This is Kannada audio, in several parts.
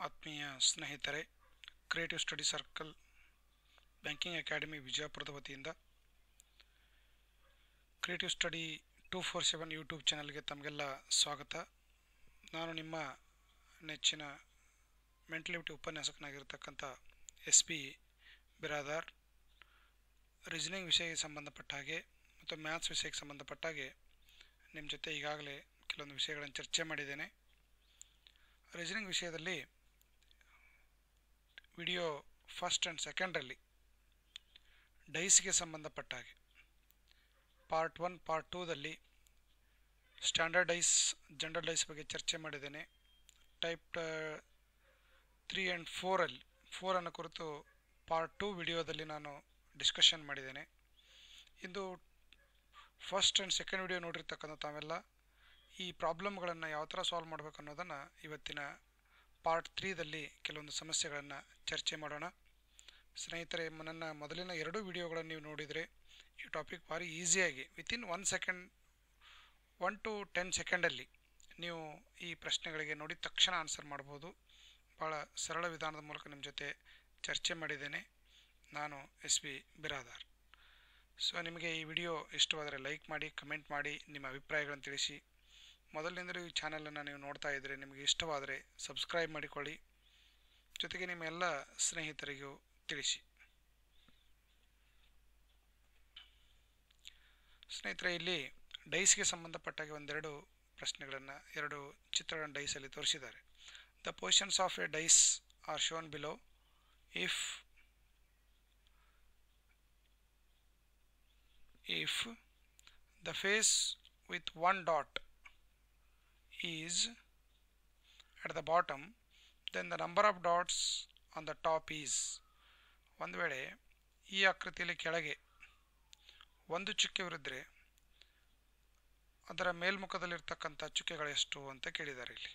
ಆತ್ಮೀಯ ಸ್ನೇಹಿತರೆ creative study circle banking academy ವಿಜಯಪುರದ ವತಿಯಿಂದ creative study two four seven YouTube ಚಾನಲ್ಗೆ ತಮಗೆಲ್ಲ ಸ್ವಾಗತ ನಾನು ನಿಮ್ಮ ನೆಚ್ಚಿನ ಮೆಂಟಲಿಟಿ ಉಪನ್ಯಾಸಕನಾಗಿರ್ತಕ್ಕಂಥ ಎಸ್ ಪಿ ಬಿರಾದಾರ್ ರೀಸನಿಂಗ್ ವಿಷಯಕ್ಕೆ ಸಂಬಂಧಪಟ್ಟ ಹಾಗೆ ಮತ್ತು ಮ್ಯಾಥ್ಸ್ ವಿಷಯಕ್ಕೆ ಸಂಬಂಧಪಟ್ಟ ಹಾಗೆ ನಿಮ್ಮ ಜೊತೆ ಈಗಾಗಲೇ ಕೆಲವೊಂದು ವಿಷಯಗಳನ್ನು ಚರ್ಚೆ ಮಾಡಿದ್ದೇನೆ ರೀಸನಿಂಗ್ ವಿಷಯದಲ್ಲಿ ವಿಡಿಯೋ ಫಸ್ಟ್ ಆ್ಯಂಡ್ ಸೆಕೆಂಡರಲ್ಲಿ ಡೈಸ್ಗೆ ಸಂಬಂಧಪಟ್ಟ ಹಾಗೆ ಪಾರ್ಟ್ ಒನ್ ಪಾರ್ಟ್ ಟೂದಲ್ಲಿ ಸ್ಟ್ಯಾಂಡರ್ಡ್ ಡೈಸ್ ಜನರಲ್ ಡೈಸ್ ಬಗ್ಗೆ ಚರ್ಚೆ ಮಾಡಿದ್ದೇನೆ ಟೈಪ್ ತ್ರೀ ಆ್ಯಂಡ್ ಫೋರಲ್ಲಿ ಫೋರನ್ನು ಕುರಿತು ಪಾರ್ಟ್ ಟೂ ವಿಡಿಯೋದಲ್ಲಿ ನಾನು ಡಿಸ್ಕಷನ್ ಮಾಡಿದ್ದೇನೆ ಇಂದು ಫಸ್ಟ್ ಆ್ಯಂಡ್ ಸೆಕೆಂಡ್ ವಿಡಿಯೋ ನೋಡಿರ್ತಕ್ಕಂಥ ತಾವೆಲ್ಲ ಈ ಪ್ರಾಬ್ಲಮ್ಗಳನ್ನು ಯಾವ ಥರ ಸಾಲ್ವ್ ಮಾಡಬೇಕು ಅನ್ನೋದನ್ನು ಇವತ್ತಿನ ಪಾರ್ಟ್ ತ್ರೀದಲ್ಲಿ ಕೆಲವೊಂದು ಸಮಸ್ಯೆಗಳನ್ನು ಚರ್ಚೆ ಮಾಡೋಣ ಸ್ನೇಹಿತರೆ ನನ್ನ ಮೊದಲಿನ ಎರಡು ವಿಡಿಯೋಗಳನ್ನು ನೀವು ನೋಡಿದರೆ ಈ ಟಾಪಿಕ್ ಭಾರಿ ಈಸಿಯಾಗಿ within one second one to ten ಸೆಕೆಂಡಲ್ಲಿ ನೀವು ಈ ಪ್ರಶ್ನೆಗಳಿಗೆ ನೋಡಿದ ತಕ್ಷಣ ಆನ್ಸರ್ ಮಾಡ್ಬೋದು ಭಾಳ ಸರಳ ವಿಧಾನದ ಮೂಲಕ ನಿಮ್ಮ ಜೊತೆ ಚರ್ಚೆ ಮಾಡಿದ್ದೇನೆ ನಾನು ಎಸ್ ಬಿ ಬಿರಾದಾರ್ ಸೊ ನಿಮಗೆ ಈ ವಿಡಿಯೋ ಇಷ್ಟವಾದರೆ ಲೈಕ್ ಮಾಡಿ ಕಮೆಂಟ್ ಮಾಡಿ ನಿಮ್ಮ ಅಭಿಪ್ರಾಯಗಳನ್ನು ತಿಳಿಸಿ ಮೊದಲಿನಿಂದಲೂ ಈ ಚಾನಲನ್ನು ನೀವು ನೋಡ್ತಾ ಇದ್ದರೆ ನಿಮಗೆ ಇಷ್ಟವಾದರೆ ಸಬ್ಸ್ಕ್ರೈಬ್ ಮಾಡಿಕೊಳ್ಳಿ ಜೊತೆಗೆ ನಿಮ್ಮ ಎಲ್ಲ ಸ್ನೇಹಿತರಿಗೂ ತಿಳಿಸಿ ಸ್ನೇಹಿತರೆ ಇಲ್ಲಿ ಡೈಸ್ಗೆ ಸಂಬಂಧಪಟ್ಟಾಗೆ ಒಂದೆರಡು ಪ್ರಶ್ನೆಗಳನ್ನು ಎರಡು ಚಿತ್ರಗಳನ್ನು ಡೈಸಲ್ಲಿ ತೋರಿಸಿದ್ದಾರೆ the positions of a dice are shown below if if the face with one dot is at the bottom then the number of dots on the top is ಒಂದು ವೇಳೆ ಈ ಆಕೃತಿಯಲ್ಲಿ ಕೆಳಗೆ ಒಂದು ಚುಕ್ಕೆವಿರಿದ್ರೆ ಅದರ ಮೇಲ್ಮುಖದಲ್ಲಿರ್ತಕ್ಕಂಥ ಚುಕ್ಕೆಗಳೆಷ್ಟು ಅಂತ ಕೇಳಿದ್ದಾರೆ ಇಲ್ಲಿ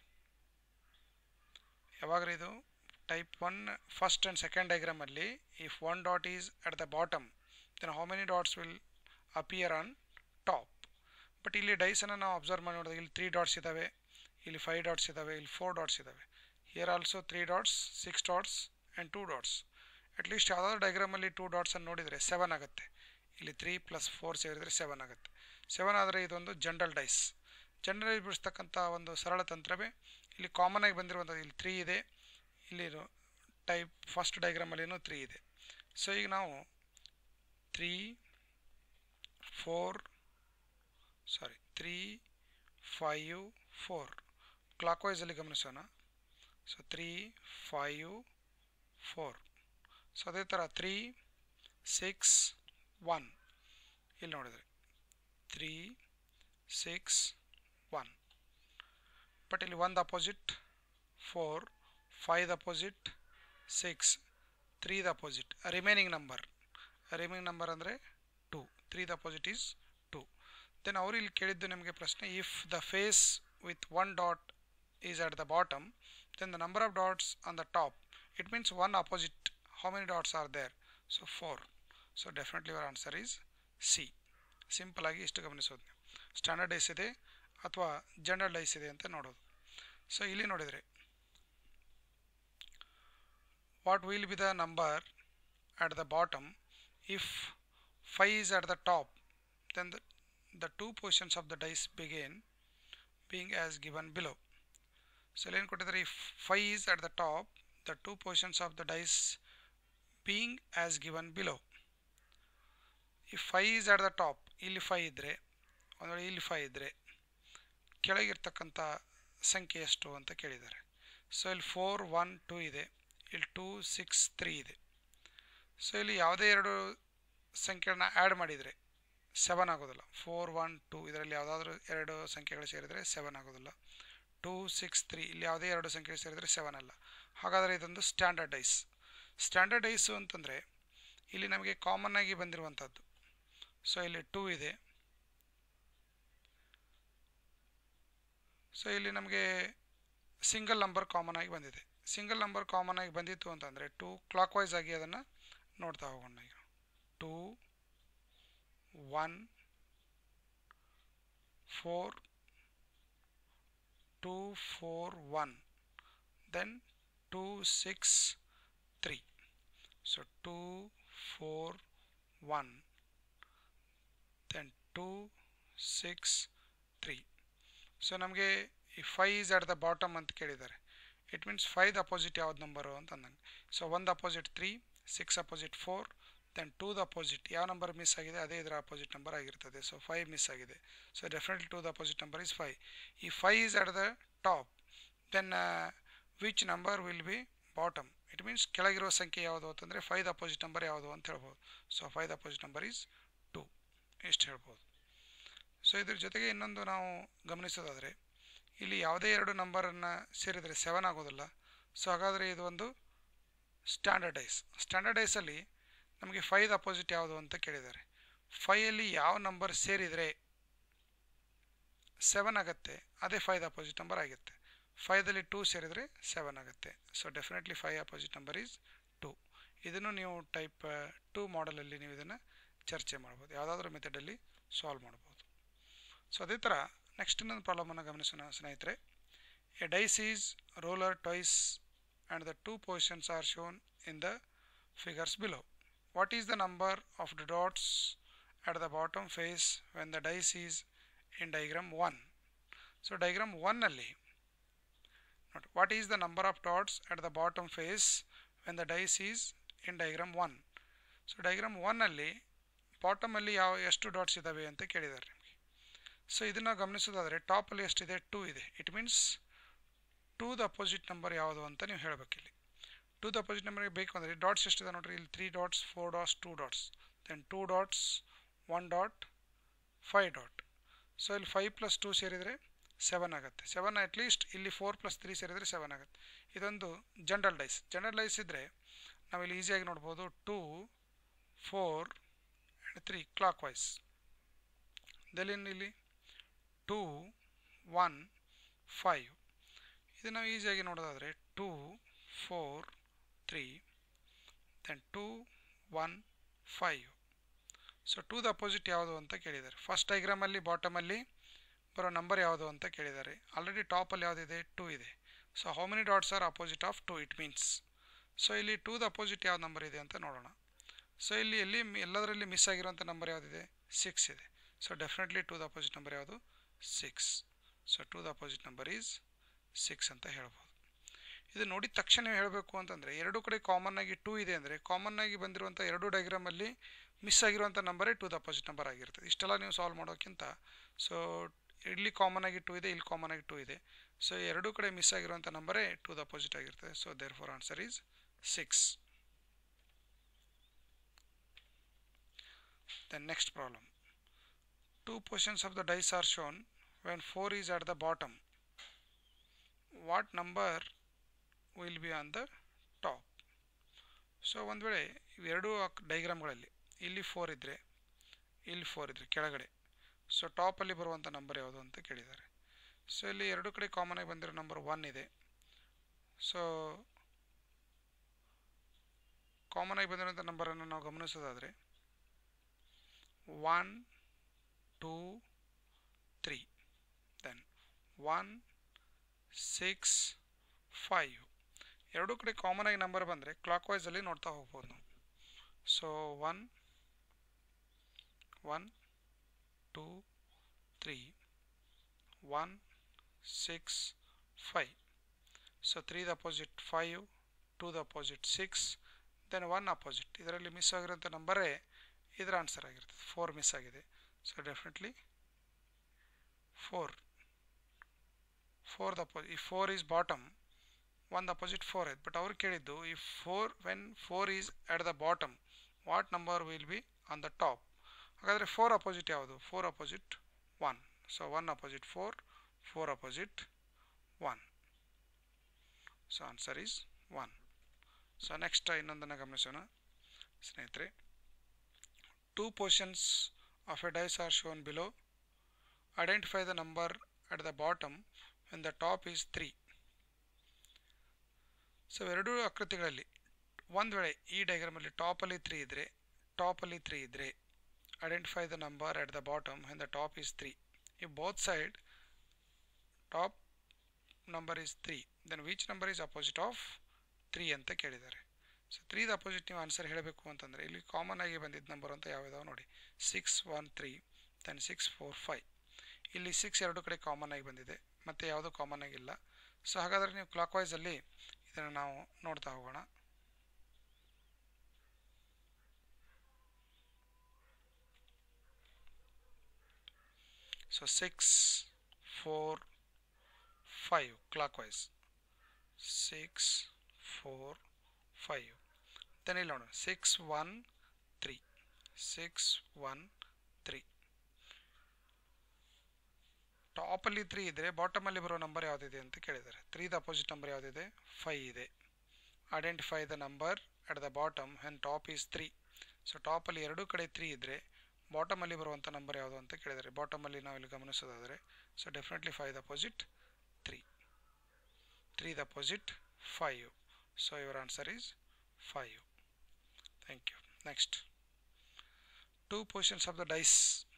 ಯಾವಾಗ ಇದು type one first and second ಡೈಗ್ರಾಮಲ್ಲಿ if one dot is at the bottom then how many dots will appear on top but ಇಲ್ಲಿ ಡೈಸನ್ನು ನಾವು ಅಬ್ಸರ್ವ್ ಮಾಡಿ ನೋಡಿದಾಗ ಇಲ್ಲಿ ತ್ರೀ ಡಾಟ್ಸ್ ಇದ್ದಾವೆ ಇಲ್ಲಿ ಫೈವ್ ಡಾಟ್ಸ್ ಇದ್ದಾವೆ ಇಲ್ಲಿ ಫೋರ್ ಡಾಟ್ಸ್ ಇದ್ದಾವೆ here also three dots six dots and two dots at least ಯಾವುದಾದ್ರು ಡೈಗ್ರಾಮಲ್ಲಿ ಟೂ ಡಾಟ್ಸನ್ನು ನೋಡಿದರೆ ಸೆವೆನ್ ಆಗುತ್ತೆ ಇಲ್ಲಿ ತ್ರೀ ಪ್ಲಸ್ ಫೋರ್ ಸೇರಿದರೆ ಸೆವೆನ್ ಆಗುತ್ತೆ ಸೆವೆನ್ ಆದರೆ ಇದೊಂದು ಜನರಲ್ ಡೈಸ್ ಜನರಲ್ ಬಿಡಿಸ್ತಕ್ಕಂಥ ಒಂದು ಸರಳ ತಂತ್ರವೇ ಇಲ್ಲಿ ಕಾಮನ್ ಆಗಿ ಬಂದಿರುವಂಥದ್ದು ಇಲ್ಲಿ ತ್ರೀ ಇದೆ ಇಲ್ಲಿ ಟೈಪ್ ಫಸ್ಟ್ ಡೈಗ್ರಾಮಲ್ಲಿನೂ ತ್ರೀ ಇದೆ ಸೊ ಈಗ ನಾವು three four sorry three five four ಕ್ಲಾಕ್ ವೈಸಲ್ಲಿ ಗಮನಿಸೋಣ so three five four so ಅದೇ ಥರ ತ್ರೀ ಸಿಕ್ಸ್ ಒನ್ ಇಲ್ಲಿ ನೋಡಿದರೆ ತ್ರೀ ಸಿಕ್ಸ್ ಒನ್ ಬಟ್ ಇಲ್ಲಿ ಒಂದು opposite four five opposite six ತ್ರೀದ opposite remaining number remaining number ಅಂದರೆ ಟು ತ್ರೀದ ಅಪೋಸಿಟ್ ಈಸ್ ಟು ದೆನ್ ಅವರು ಇಲ್ಲಿ ಕೇಳಿದ್ದು ನಿಮಗೆ ಪ್ರಶ್ನೆ if the face with one dot is at the bottom then the number of dots on the top it means one opposite how many dots are there so four so definitely your answer is C simple ಆಗಿ ಇಷ್ಟು ಗಮನಿಸೋದು ನೀವು ಸ್ಟ್ಯಾಂಡರ್ಡ್ ಡೈಸ್ ಇದೆ ಅಥವಾ ಜನರಲ್ ಡೈಸ್ ಇದೆ ಅಂತ ನೋಡೋದು ಸೊ ಇಲ್ಲಿ ನೋಡಿದರೆ what will be the number at the bottom if five is at the top then the the two positions of the dice begin being as given below. So, line ಕೊಟ್ಟಿದ್ದಾರೆ if 5 is at the top, the two positions of the dice being as given below. if 5 is at the top, ಇಲ್ಲಿ 5 ಇದ್ದರೆ ಒಂದು ವೇಳೆ ಇಲ್ಲಿ 5 ಇದ್ದರೆ ಕೆಳಗಿರ್ತಕ್ಕಂಥ ಸಂಖ್ಯೆ ಎಷ್ಟು ಅಂತ ಕೇಳಿದ್ದಾರೆ ಸೊ ಇಲ್ಲಿ ಫೋರ್ ಒನ್ ಟೂ ಇದೆ ಇಲ್ಲಿ ಟೂ ಸಿಕ್ಸ್ ತ್ರೀ ಇದೆ ಸೊ ಇಲ್ಲಿ ಯಾವುದೇ ಎರಡು ಸಂಖ್ಯೆಗಳನ್ನ ಆ್ಯಡ್ ಮಾಡಿದರೆ ಸೆವೆನ್ ಆಗೋದಿಲ್ಲ ಫೋರ್ ಒನ್ ಟು ಇದರಲ್ಲಿ ಯಾವುದಾದ್ರೂ ಎರಡು ಸಂಖ್ಯೆಗಳು ಸೇರಿದರೆ ಸೆವೆನ್ ಆಗೋದಿಲ್ಲ ಟೂ ಸಿಕ್ಸ್ ತ್ರೀ ಇಲ್ಲಿ ಯಾವುದೇ ಎರಡು ಸಂಖ್ಯೆ ಸೇರಿದರೆ ಸೆವೆನ್ ಅಲ್ಲ ಹಾಗಾದರೆ ಇದೊಂದು ಸ್ಟ್ಯಾಂಡರ್ಡ್ ಡೈಸ್ ಸ್ಟ್ಯಾಂಡರ್ಡ್ ಡೈಸು ಅಂತಂದರೆ ಇಲ್ಲಿ ನಮಗೆ ಕಾಮನ್ ಆಗಿ ಬಂದಿರುವಂಥದ್ದು ಸೊ ಇಲ್ಲಿ ಟೂ ಇದೆ ಸೊ ಇಲ್ಲಿ ನಮಗೆ ಸಿಂಗಲ್ ನಂಬರ್ ಕಾಮನ್ ಆಗಿ ಬಂದಿದೆ ಸಿಂಗಲ್ ನಂಬರ್ ಕಾಮನ್ ಆಗಿ ಬಂದಿತ್ತು ಅಂತಂದರೆ ಟೂ ಕ್ಲಾಕ್ ವೈಸ್ ಆಗಿ ಅದನ್ನು ನೋಡ್ತಾ ಹೋಗೋಣ ಈಗ two one four two four one then 2 6 3 so 2 4 1 then 2 6 3 so ನಮಗೆ ಈ five is at the bottom ಅಂತ ಕೇಳಿದ್ದಾರೆ ಇಟ್ ಮೀನ್ಸ್ ಫೈದ್ ಅಪೋಸಿಟ್ ಯಾವ್ದು ನಂಬರು ಅಂತ ಅಂದಂಗೆ ಸೊ ಒಂದು opposite three six opposite four then two the opposite ಯಾವ ನಂಬರ್ ಮಿಸ್ ಆಗಿದೆ ಅದೇ ಇದರ ಅಪೋಸಿಟ್ ನಂಬರ್ ಆಗಿರ್ತದೆ ಸೊ ಫೈವ್ ಮಿಸ್ ಆಗಿದೆ so definitely two the opposite number is five ಈ five is at the top then which number will be bottom it means ಕೆಳಗಿರುವ ಸಂಖ್ಯೆ ಯಾವುದು ಅಂತಂದರೆ ಫೈವ್ ದ ಅಪೋಸಿಟ್ ನಂಬರ್ ಯಾವುದು ಅಂತ ಹೇಳ್ಬೋದು so five the opposite number is two ಎಷ್ಟು ಹೇಳ್ಬೋದು ಸೊ ಇದ್ರ ಜೊತೆಗೆ ಇನ್ನೊಂದು ನಾವು ಗಮನಿಸೋದಾದರೆ ಇಲ್ಲಿ ಯಾವುದೇ ಎರಡು ನಂಬರನ್ನು ಸೇರಿದರೆ ಸೆವೆನ್ ಆಗೋದಿಲ್ಲ ಸೊ ಹಾಗಾದರೆ ಇದು ಒಂದು ಸ್ಟ್ಯಾಂಡರ್ಡೈಸ್ ಸ್ಟ್ಯಾಂಡರ್ಡೈಸಲ್ಲಿ ನಮಗೆ ಫೈದ್ ಅಪೋಸಿಟ್ ಯಾವುದು ಅಂತ ಕೇಳಿದ್ದಾರೆ ಫೈಯಲ್ಲಿ ಯಾವ ನಂಬರ್ ಸೇರಿದರೆ ಸೆವೆನ್ ಆಗುತ್ತೆ ಅದೇ ಫೈದ್ ಅಪೋಸಿಟ್ ನಂಬರ್ ಆಗುತ್ತೆ ಫೈದಲ್ಲಿ ಟೂ ಸೇರಿದರೆ ಸೆವೆನ್ ಆಗುತ್ತೆ so definitely five opposite number is two ಇದನ್ನು ನೀವು ಟೈಪ್ ಟೂ ಮಾಡಲಲ್ಲಿ ನೀವು ಇದನ್ನು ಚರ್ಚೆ ಮಾಡ್ಬೋದು ಯಾವುದಾದ್ರೂ ಮೆಥಡಲ್ಲಿ ಸಾಲ್ವ್ ಮಾಡ್ಬೋದು ಸೊ ಅದೇ ಥರ ನೆಕ್ಸ್ಟ್ ಇನ್ನೊಂದು ಪ್ರಾಬ್ಲಮನ್ನು ಗಮನಿಸೋಣ ಸ್ನೇಹಿತರೆ a dice is rolled twice and the two positions are shown in the figures below what is the number of the dots at the bottom face when the dice is in diagram one so diagram ಒನ್ನಲ್ಲಿ ನೋಡಿ what is the number of dots at the bottom face when the dice is in diagram one so diagram ಒನ್ನಲ್ಲಿ ಬಾಟಮಲ್ಲಿ ಯಾವ ಎಷ್ಟು ಡಾಟ್ಸ್ ಇದ್ದಾವೆ ಅಂತ ಕೇಳಿದ್ದಾರೆ ನಿಮಗೆ ಸೊ ಇದನ್ನು ಗಮನಿಸೋದಾದರೆ ಟಾಪಲ್ಲಿ ಎಷ್ಟಿದೆ ಟೂ ಇದೆ it means two the opposite number ಯಾವುದು ಅಂತ ನೀವು ಹೇಳಬೇಕಿಲ್ಲಿ ಟೂ ದ ಅಪೋಸಿಟ್ ನಂಬರ್ಗೆ ಬೇಕು ಅಂದರೆ ಡಾಟ್ಸ್ ಎಷ್ಟಿದೆ ನೋಡಿರಿ ಇಲ್ಲಿ three dots four dots two dots then two dots one dot five dot so ಇಲ್ಲಿ ಫೈವ್ ಪ್ಲಸ್ ಟೂ ಸೇರಿದರೆ ಸೆವೆನ್ ಆಗುತ್ತೆ ಸೆವೆನ್ ಅಟ್ಲೀಸ್ಟ್ ಇಲ್ಲಿ ಫೋರ್ ಪ್ಲಸ್ ತ್ರೀ ಸೇರಿದರೆ ಸೆವೆನ್ ಆಗುತ್ತೆ ಇದೊಂದು ಜನರಲ್ ಡೈಸ್ ಜನರಲ್ ಡೈಸ್ ಇದ್ದರೆ ನಾವಿಲ್ಲಿ ಈಸಿಯಾಗಿ ನೋಡ್ಬೋದು two four and three clockwise ದೆಲಿನ್ ಇಲ್ಲಿ ಟೂ ಒನ್ ಫೈವ್ ಇದು ನಾವು ಈಸಿಯಾಗಿ ನೋಡೋದಾದರೆ two four three then two one five so two the opposite ಯಾವುದು ಅಂತ ಕೇಳಿದ್ದಾರೆ ಫಸ್ಟ್ ಡೈಗ್ರಾಮಲ್ಲಿ ಬಾಟಮಲ್ಲಿ ಬರೋ ನಂಬರ್ ಯಾವುದು ಅಂತ ಕೇಳಿದ್ದಾರೆ ಆಲ್ರೆಡಿ ಟಾಪಲ್ಲಿ ಯಾವುದಿದೆ ಟೂ ಇದೆ so how many dots are opposite of two it means so ಇಲ್ಲಿ ಟೂ ದ ಅಪೋಸಿಟ್ ಯಾವ ನಂಬರ್ ಇದೆ ಅಂತ ನೋಡೋಣ ಸೊ ಇಲ್ಲಿ ಎಲ್ಲಿ ಎಲ್ಲದರಲ್ಲಿ ಮಿಸ್ ಆಗಿರೋಂಥ ನಂಬರ್ ಯಾವುದಿದೆ ಸಿಕ್ಸ್ ಇದೆ so definitely two the opposite number ಯಾವುದು six so two the opposite number is six ಅಂತ ಹೇಳ್ಬೋದು ಇದು ನೋಡಿದ ತಕ್ಷಣ ನೀವು ಹೇಳಬೇಕು ಅಂತಂದರೆ ಎರಡು ಕಡೆ ಕಾಮನ್ ಆಗಿ ಟೂ ಇದೆ ಅಂದರೆ ಕಾಮನ್ ಆಗಿ ಬಂದಿರುವಂಥ ಎರಡು ಡೈಗ್ರಾಮಲ್ಲಿ ಮಿಸ್ ಆಗಿರುವಂಥ ನಂಬರೇ ಟೂ ದ ಅಪೋಸಿಟ್ ನಂಬರ್ ಆಗಿರ್ತದೆ ಇಷ್ಟೆಲ್ಲ ನೀವು ಸಾಲ್ವ್ ಮಾಡೋಕ್ಕಿಂತ ಸೊ ಇಲ್ಲಿ ಕಾಮನ್ ಆಗಿ ಟೂ ಇದೆ ಇಲ್ಲಿ ಕಾಮನ್ ಆಗಿ ಟೂ ಇದೆ ಸೊ ಎರಡೂ ಕಡೆ ಮಿಸ್ ಆಗಿರುವಂಥ ನಂಬರೇ ಟೂ ದ ಅಪೋಸಿಟ್ ಆಗಿರ್ತದೆ so therefore answer is six then next problem two positions of the dice are shown when four is at the bottom what number will be on the top so ಒಂದು ವೇಳೆ ಇವೆರಡೂ ಡೈಗ್ರಾಮ್ಗಳಲ್ಲಿ ಇಲ್ಲಿ ಫೋರ್ ಇದ್ದರೆ ಇಲ್ಲಿ ಫೋರ್ ಇದ್ದರೆ ಕೆಳಗಡೆ ಸೊ ಟಾಪಲ್ಲಿ ಬರುವಂಥ ನಂಬರ್ ಯಾವುದು ಅಂತ ಕೇಳಿದ್ದಾರೆ ಸೊ ಇಲ್ಲಿ ಎರಡು ಕಡೆ ಕಾಮನ್ ಆಗಿ ಬಂದಿರೋ ನಂಬರ್ ಒನ್ ಇದೆ ಸೊ ಕಾಮನ್ ಆಗಿ ಬಂದಿರೋಂಥ ನಂಬರನ್ನು ನಾವು ಗಮನಿಸೋದಾದರೆ one two three then one six five ಎರಡೂ ಕಡೆ ಕಾಮನ್ ಆಗಿ ನಂಬರ್ ಬಂದರೆ ಕ್ಲಾಕ್ ವೈಸಲ್ಲಿ ನೋಡ್ತಾ ಹೋಗ್ಬೋದು ನಾವು so one one two three one six five so three the opposite five two the opposite six then one opposite ಇದರಲ್ಲಿ ಮಿಸ್ ಆಗಿರೋಂಥ ನಂಬರೇ ಇದರ ಆನ್ಸರ್ ಆಗಿರ್ತದೆ ಫೋರ್ ಮಿಸ್ ಆಗಿದೆ so definitely four four the ಅಪೋ ಈ four is bottom one the opposite four ಐತೆ ಬಟ್ ಅವ್ರು ಕೇಳಿದ್ದು ಈ four when four is at the bottom what number will be on the top ಹಾಗಾದರೆ ಫೋರ್ ಅಪೋಸಿಟ್ ಯಾವುದು four opposite one so one opposite four four opposite one so answer is one so next ಇನ್ನೊಂದನ್ನು ಗಮನಿಸೋಣ ಸ್ನೇಹಿತರೆ two positions of a dice are shown below identify the number at the bottom when the top is three so ಎರಡೂ ಆಕೃತಿಗಳಲ್ಲಿ ಒಂದು ವೇಳೆ ಈ ಡೈಗ್ರಾಮಲ್ಲಿ ಟಾಪಲ್ಲಿ ತ್ರೀ ಇದ್ದರೆ ಟಾಪಲ್ಲಿ ತ್ರೀ ಇದ್ದರೆ identify the number at the bottom when the top is three if both side top number is 3 then which number is opposite of three ಅಂತ ಕೇಳಿದ್ದಾರೆ ಸೊ ತ್ರೀದ ಅಪೋಸಿಟ್ ನೀವು ಆನ್ಸರ್ ಹೇಳಬೇಕು ಅಂತಂದರೆ ಇಲ್ಲಿ ಕಾಮನ್ ಆಗಿ ಬಂದಿದ್ದ ನಂಬರ್ ಅಂತ ಯಾವ್ಯಾವ ನೋಡಿ six one three then six four five ಇಲ್ಲಿ ಸಿಕ್ಸ್ ಎರಡು ಕಡೆ ಕಾಮನ್ ಆಗಿ ಬಂದಿದೆ ಮತ್ತು ಯಾವುದೂ ಕಾಮನ್ ಆಗಿಲ್ಲ ಸೊ ಹಾಗಾದರೆ ನೀವು ಕ್ಲಾಕ್ ವೈಸಲ್ಲಿ ಇದನ್ನು ನಾವು ನೋಡ್ತಾ ಹೋಗೋಣ so six four five clockwise six four five then ಇಲ್ಲಿ ನೋಡೋಣ six one three six one three ಟಾಪಲ್ಲಿ ತ್ರೀ ಇದ್ದರೆ ಬಾಟಮಲ್ಲಿ ಬರೋ ನಂಬರ್ ಯಾವುದಿದೆ ಅಂತ ಕೇಳಿದ್ದಾರೆ ತ್ರೀದ ಅಪೋಸಿಟ್ ನಂಬರ್ ಯಾವುದಿದೆ ಫೈ ಇದೆ identify the number at the bottom and top is three so ಟಾಪಲ್ಲಿ ಎರಡೂ ಕಡೆ ತ್ರೀ ಇದ್ದರೆ ಬಾಟಮಲ್ಲಿ ಬರುವಂಥ ನಂಬರ್ ಯಾವುದು ಅಂತ ಕೇಳಿದ್ದಾರೆ ಬಾಟಮಲ್ಲಿ ನಾವು ಇಲ್ಲಿ ಗಮನಿಸೋದಾದರೆ so definitely five the opposite three three the opposite five so your answer is five thank you next two positions of the dice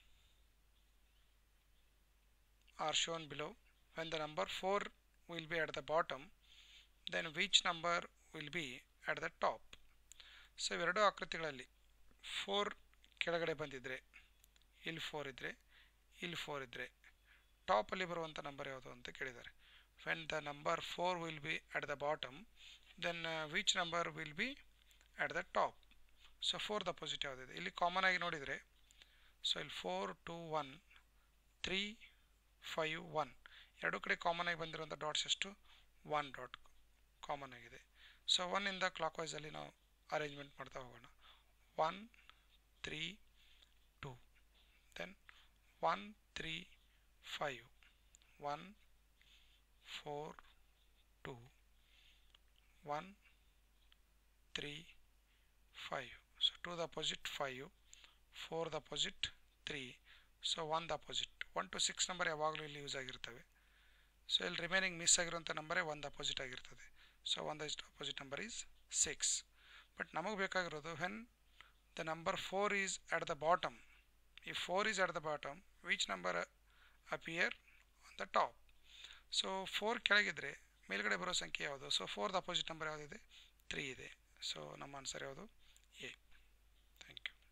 are shown below. When the number 4 will be at the bottom, then which number will be at the top? So ಇವೆರಡು ಆಕೃತಿಗಳಲ್ಲಿ ಫೋರ್ ಕೆಳಗಡೆ ಬಂದಿದ್ದರೆ ಇಲ್ಲಿ ಫೋರ್ ಇದ್ದರೆ ಇಲ್ಲಿ ಫೋರ್ ಇದ್ದರೆ ಟಾಪಲ್ಲಿ ಬರುವಂಥ ನಂಬರ್ ಯಾವುದು ಅಂತ ಕೇಳಿದ್ದಾರೆ when the number four will be at the bottom then which number will be at the top so four the opposite ಯಾವುದಿದೆ ಇಲ್ಲಿ ಕಾಮನ್ ಆಗಿ ನೋಡಿದರೆ ಸೊ ಇಲ್ಲಿ four two one three five one ಎರಡು ಕಡೆ ಕಾಮನ್ ಆಗಿ ಬಂದಿರುವಂಥ ಡಾಟ್ಸ್ ಎಷ್ಟು ಒನ್ ಡಾಟ್ ಕಾಮನ್ ಆಗಿದೆ ಸೊ ಒನ್ನಿಂದ ಕ್ಲಾಕ್ ವೈಸಲ್ಲಿ ನಾವು ಅರೇಂಜ್ಮೆಂಟ್ ಮಾಡ್ತಾ ಹೋಗೋಣ one three two then one three five one four two one three five so two the opposite five four the opposite three so one the opposite one to six number ಯಾವಾಗಲೂ ಇಲ್ಲಿ ಯೂಸ್ ಆಗಿರ್ತವೆ ಸೊ ಇಲ್ಲಿ ರಿಮೈನಿಂಗ್ ಮಿಸ್ ಆಗಿರುವಂಥ ನಂಬರೇ ಒಂದು ಅಪೋಸಿಟ್ ಆಗಿರ್ತದೆ ಸೊ ಒಂದು opposite number is six but ನಮಗೆ ಬೇಕಾಗಿರೋದು when the number four is at the bottom ಈ four is at the bottom which number appear on the top so four ಕೆಳಗಿದ್ರೆ ಮೇಲ್ಗಡೆ ಬರೋ ಸಂಖ್ಯೆ ಯಾವುದು ಸೊ ಫೋರ್ದ ಅಪೋಸಿಟ್ ನಂಬರ್ ಯಾವುದಿದೆ ತ್ರೀ ಇದೆ ಸೊ ನಮ್ಮ ಆನ್ಸರ್ ಯಾವುದು A thank you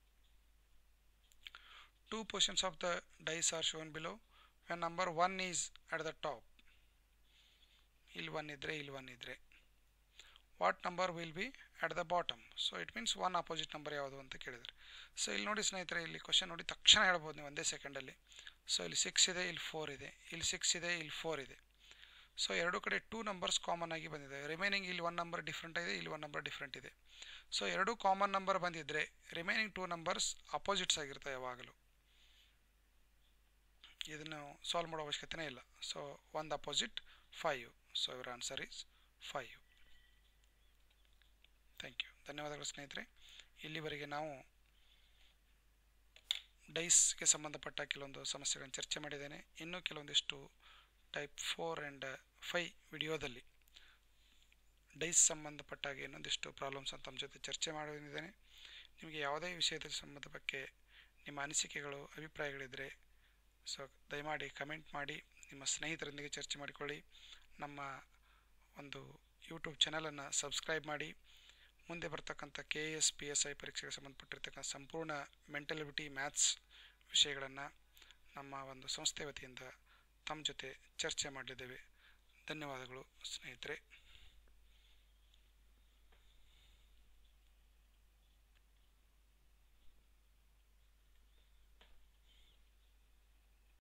two portions of the dice are shown below when number 1 is at the top ಇಲ್ಲಿ ಒನ್ ಇದ್ದರೆ ಇಲ್ಲಿ ಒನ್ ಇದ್ದರೆ what number will be at the bottom so it means one opposite number ಯಾವುದು ಅಂತ ಕೇಳಿದರೆ ಸೊ ಇಲ್ಲಿ ನೋಡಿ ಸ್ನೇಹಿತರೆ ಇಲ್ಲಿ ಕ್ವಶನ್ ನೋಡಿ ತಕ್ಷಣ ಹೇಳ್ಬೋದು ನೀವು ಒಂದೇ ಸೆಕೆಂಡಲ್ಲಿ ಸೊ ಇಲ್ಲಿ ಸಿಕ್ಸ್ ಇದೆ ಇಲ್ಲಿ ಫೋರ್ ಇದೆ ಇಲ್ಲಿ ಸಿಕ್ಸ್ ಇದೆ ಇಲ್ಲಿ ಫೋರ್ ಇದೆ ಸೊ ಎರಡು ಕಡೆ ಟೂ ನಂಬರ್ಸ್ ಕಾಮನ್ ಆಗಿ ಬಂದಿದೆ ರಿಮೈನಿಂಗ್ ಇಲ್ಲಿ ಒನ್ ನಂಬರ್ ಡಿಫ್ರೆಂಟ್ ಇದೆ ಇಲ್ಲಿ ಒನ್ ನಂಬರ್ ಡಿಫ್ರೆಂಟ್ ಇದೆ ಸೊ ಎರಡು ಕಾಮನ್ ನಂಬರ್ ಬಂದಿದ್ದರೆ ರಿಮೈನಿಂಗ್ ಟೂ ನಂಬರ್ಸ್ ಅಪೋಸಿಟ್ಸ್ ಆಗಿರ್ತವೆ ಯಾವಾಗಲೂ ಇದನ್ನು ಸಾಲ್ವ್ ಮಾಡೋ ಅವಶ್ಯಕತೆನೇ ಇಲ್ಲ ಸೊ ಒಂದು ಅಪೋಸಿಟ್ ಫೈವ್ ಸೊ ಇವರ answer is five thank you ಧನ್ಯವಾದಗಳು ಸ್ನೇಹಿತರೆ ಇಲ್ಲಿವರೆಗೆ ನಾವು ಡೈಸ್ಗೆ ಸಂಬಂಧಪಟ್ಟ ಕೆಲವೊಂದು ಸಮಸ್ಯೆಗಳನ್ನು ಚರ್ಚೆ ಮಾಡಿದ್ದೇನೆ ಇನ್ನೂ ಕೆಲವೊಂದಿಷ್ಟು ಟೈಪ್ ಫೋರ್ ಆ್ಯಂಡ್ ಫೈ ವಿಡಿಯೋದಲ್ಲಿ ಡೈಸ್ ಸಂಬಂಧಪಟ್ಟಾಗ ಇನ್ನೊಂದಿಷ್ಟು ಪ್ರಾಬ್ಲಮ್ಸ್ ಅಂತ ತಮ್ಮ ಜೊತೆ ಚರ್ಚೆ ಮಾಡಿದ್ದೇನೆ ನಿಮಗೆ ಯಾವುದೇ ವಿಷಯದ ಸಂಬಂಧ ಬಗ್ಗೆ ನಿಮ್ಮ ಅನಿಸಿಕೆಗಳು ಅಭಿಪ್ರಾಯಗಳಿದ್ದರೆ ಸೊ ದಯಮಾಡಿ ಕಮೆಂಟ್ ಮಾಡಿ ನಿಮ್ಮ ಸ್ನೇಹಿತರೊಂದಿಗೆ ಚರ್ಚೆ ಮಾಡಿಕೊಳ್ಳಿ ನಮ್ಮ ಒಂದು ಯೂಟ್ಯೂಬ್ ಚಾನಲನ್ನು ಸಬ್ಸ್ಕ್ರೈಬ್ ಮಾಡಿ ಮುಂದೆ ಬರ್ತಕ್ಕಂಥ K S P S I ಪರೀಕ್ಷೆಗೆ ಸಂಬಂಧಪಟ್ಟಿರ್ತಕ್ಕಂಥ ಸಂಪೂರ್ಣ ಮೆಂಟಲಿಬಿಟಿ ಮ್ಯಾಥ್ಸ್ ವಿಷಯಗಳನ್ನು ನಮ್ಮ ಒಂದು ಸಂಸ್ಥೆ ವತಿಯಿಂದ ತಮ್ಮ ಜೊತೆ ಚರ್ಚೆ ಮಾಡಲಿದ್ದೇವೆ ಧನ್ಯವಾದಗಳು ಸ್ನೇಹಿತರೆ